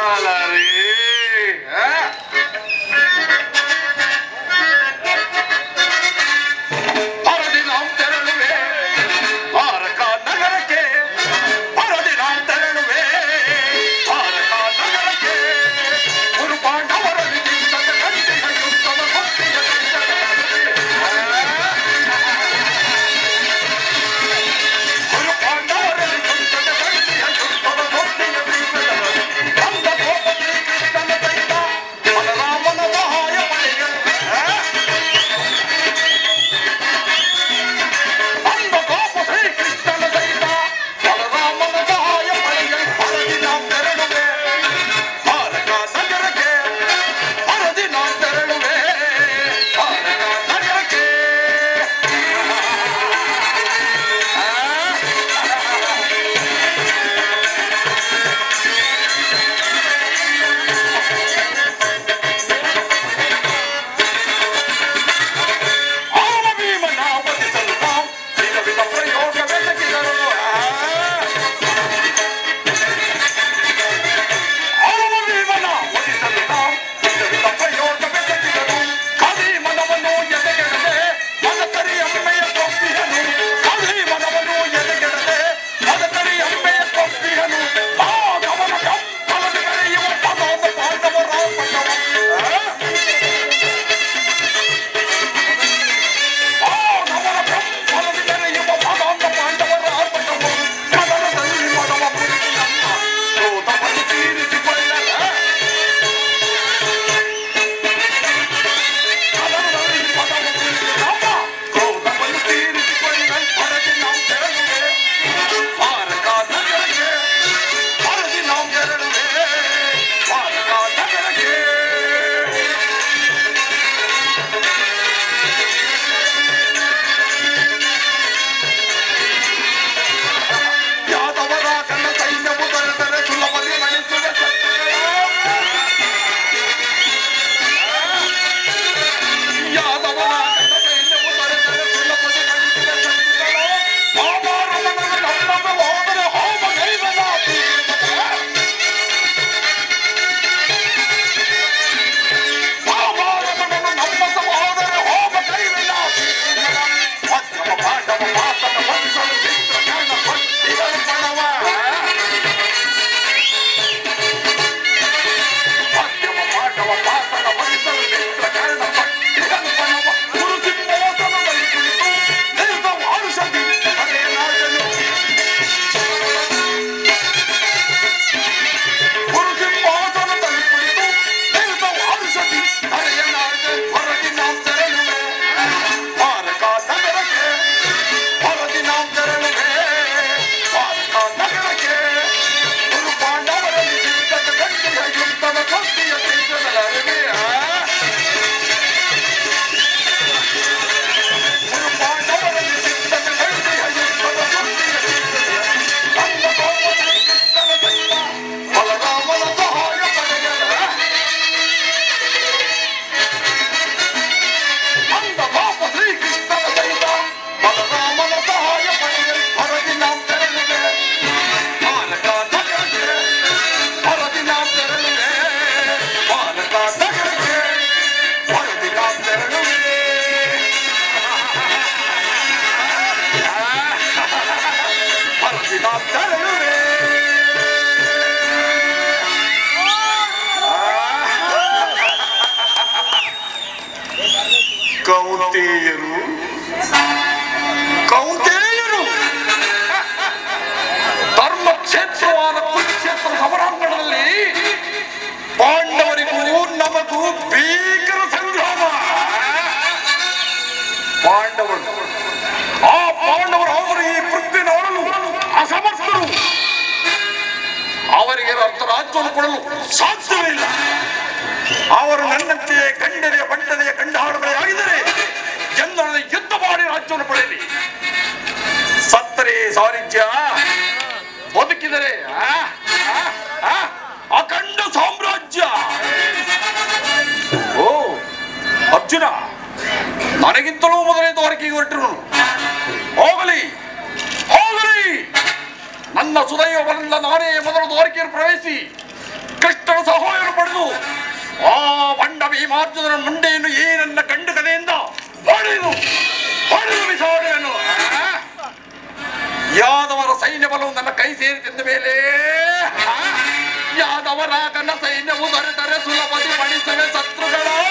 ಅಲರಿ ಆ? ಹರದಿ ನಾವು ತೆರಳುವೆ ತಾರಕ ನಗರಕ್ಕೆ ಹರದಿ ನಾವು ತೆರಳುವೆ ತಾರಕ ನಗರಕ್ಕೆ ಗುರು ಪಾಂಡವರಲ್ಲಿ ನಿಂತದ ಗಂಟೆಯ ಯುದ್ಧದ ಭಕ್ತಿಯ ಗುರು ಪಾಂಡವರಲ್ಲಿ ನಿಂತದ ಗಂಟೆಯ ಯುದ್ಧದ ಭಕ್ತಿಯ ಬಂದ ಕೋಪ ಶ್ರೀಕೃಷ್ಣನ ಸಹಿತ ಬಲರಾಮನ ಸಹಾಯ ಪಡೆಯಲು ಅಂದ ಕೋಪ ಶ್ರೀಕೃಷ್ಣನ ಸಹಿತ ಬಲರಾಮನ ಸಹಾಯ ಪಡೆಯಲು ಹರದಿ ನಾವು ತೆರಳುವೆ ತಾರಕ ನಗರಕ್ಕೆ ಹರದಿ ನಾವು ತೆರಳುವೆ ತಾರಕ ನಗರಕ್ಕೆ ಆವ ಭೀಮನ ವಧಿಸಲು ತಾವು ವಿಧ ವಿಧ ಪ್ರಯೋಗ ಬೆಸಗಿದರು ಆವ ಭೀಮನ ವಧಿಸಲು ತಾವು ವಿಧ ವಿಧ ಪ್ರಯೋಗ ಬೆಸಗಿದರು ಕಲಿ ಮನವನ್ನು ಎದೆಗೆಡದೆ ಮದಕರಿ ಅಮ್ಮೆಯ ಕೊಪ್ಪಿಹನು ಕಲಿ ಮನವನ್ನು ಎದೆಗೆಡದೆ ಮದಕರಿ ಅಮ್ಮೆಯ ಕೊಪ್ಪಿಹನು ಆ ಗಮನ ಕಂಪಲದ ಬೆಳೆಯುವ ಪದದ ಪಾಂಡವರ ಪದವ ಯಾದವರ ಕನ್ನ ಸೈನ್ಯವು ದೊರೆತರೆ ಸುಲಭದಿ ನಡೆಸುವೆ ಯಾದವರ ಕನ್ನ ಸೈನ್ಯವು ದೊರೆತರೆ ಸುಲಭದಿ ನಡೆಸುವೆ ಶತ್ರುಗಳು. ಮಾಮಾರವನನ್ನು ನಮ್ಮನ್ನು ಹೋದರೆ ಹೋಮಗೈವನಾಗಿ. ಮಾಮಾರವನನ್ನು ನಮ್ಮನ್ನು ಹೋದರೆ ಹೋಮಗೈವನಾಗಿ. ಮಧ್ಯಮ ಪಾಂಡವ ಮಾತನ್ನು ವಹಿಸಲು ಚಿತ್ರಕರ್ಣ ಭಕ್ತಿಗಳು ಪಡವ ಮಧ್ಯಮ ಪಾಂಡವ ಪಾತನ ವಹಿಸಲು ಚಿತ್ರಕರ್ಣ ಭಕ್ತಿಗಳು ಪಡವ ಗುರು ಸಿಂಹಾಸನದಲ್ಲಿ ಕುಳಿತು ನಿಲ್ದ ವಾರುಷದಿ ಅದೇ ನಾಡನು ಗುರು ಸಿಂಹಾಸನದಲ್ಲಿ ಕುಳಿತು ನಿಲ್ದ ವಾರುಷದಿ ಅದೇ ನಾಡ ಹೊರಗಿ ನಾವು ತೆರಳುವೆ ಭಾರತ ನಗರಕ್ಕೆ ಹೊರದಿ ನಾವು ತೆರಳುವೆ ಭಾರತ ನಗರಕ್ಕೆ ಗುರು ಪಾಂಡವರಲ್ಲಿ ಯುದ್ಧದ ಗಟ್ಟಿಯ ಯುದ್ಧದ ಭಕ್ತಿಯ ತೇಜದ ಅರಿವೆಯ ಗುರು ಪಾಂಡವರಲ್ಲಿ ಯುದ್ಧದ ಗಟ್ಟಿಯ ಯುದ್ಧದ ಭಕ್ತಿಯ ತೇಜದ ಅಂದ ಕೋಪ ಶ್ರೀಕೃಷ್ಣನ ಸೈನ್ಯ ಬಲರಾಮನ ಸಹಾಯ ಪಡೆಯಲ ಅಂದ ಪಾಪ ಶ್ರೀಕೃಷ್ಣನ ಸಹಿತ ಬಲರಾಮನ ಸಹಾಯ ಪಡೆಯಲು ಹರದಿ ನಾವು ತೆರಳುವೆ ಬಾಲಕ ನಗರಕ್ಕೆ ಹರದಿ ನಾವು ತೆರಳುವೆ ಬಾಲಕ ನಗರಕ್ಕೆ ಹರದಿ ನಾವು ತೆರಳುವೆ ಹರದಿ ನಾವು ತೆರಳುವೆ ಕೌಂತೆಯರು ಕೌಂತೆಯರು ಧರ್ಮಕ್ಷೇತ್ರವಾದ ಕುರುಕ್ಷೇತ್ರ ಸಮರಾಂಗಣದಲ್ಲಿ ಪಾಂಡವರಿಗೂ ನಮಗೂ ಭೀಕರ ಸಂಗ್ರಾಮ ಪಾಂಡವರು ಆ ಪಾಂಡವರು ಅವರು ಈ ಪೃಥ್ವಿ ನೋಡಲು ಅಸಮರ್ಥರು ಅವರಿಗೆ ಅರ್ಥ ರಾಜ್ಯವನ್ನು ಕೊಡಲು ಸಾಧ್ಯವೇ ಇಲ್ಲ ಅವರು ನನ್ನಂತೆಯೇ ಗಂಡನೆಯ ಬಂಡನೆಯ ಗಂಡಾಳುಗಳಾಗಿದ್ದರೆ ಎಂದೊಡನೆ ಯುದ್ಧ ಮಾಡಿ ರಾಜ್ಯವನ್ನು ಪಡೆಯಲಿ ಸತ್ತರೆ ಸಾರಿಜ್ಯ ಬದುಕಿದರೆ ಆ, ಆ, ಆ, ಅಖಂಡ ಸಾಮ್ರಾಜ್ಯ ಓ ಅರ್ಜುನ ನನಗಿಂತಲೂ ಮೊದಲೇ ದ್ವಾರಕೆಗೆ ಹೊರಟರು ಹೋಗಲಿ ಹೋಗಲಿ ನನ್ನ ಸುದೈವವರಿಂದ ನಾನೇ ಮೊದಲು ದ್ವಾರಕೆಯನ್ನು ಪ್ರವೇಶಿಸಿ ಕೃಷ್ಣನ ಸಹಾಯವನ್ನು ಪಡೆದು ಆ ಬಂಡ ಭೀಮಾರ್ಜುನನ ಮುಂಡೆಯನ್ನು ಈ ನನ್ನ ಕಂಡು ಕಲೆಯಿಂದ ಹೊಡೆದು ಹೊಡೆದು ಬಿಸಾಡುವೆನು ಆ? ಯಾದವರ ಸೈನ್ಯ ಬಲವು ನನ್ನ ಕೈ ಸೇರಿದ ಮೇಲೆ ಆ? ಯಾದವರ ಕನ್ನ ಸೈನ್ಯವು ದೊರೆತರೆ ಸುಲಭದಿ ಮಣಿಸುವೆ ಶತ್ರುಗಳ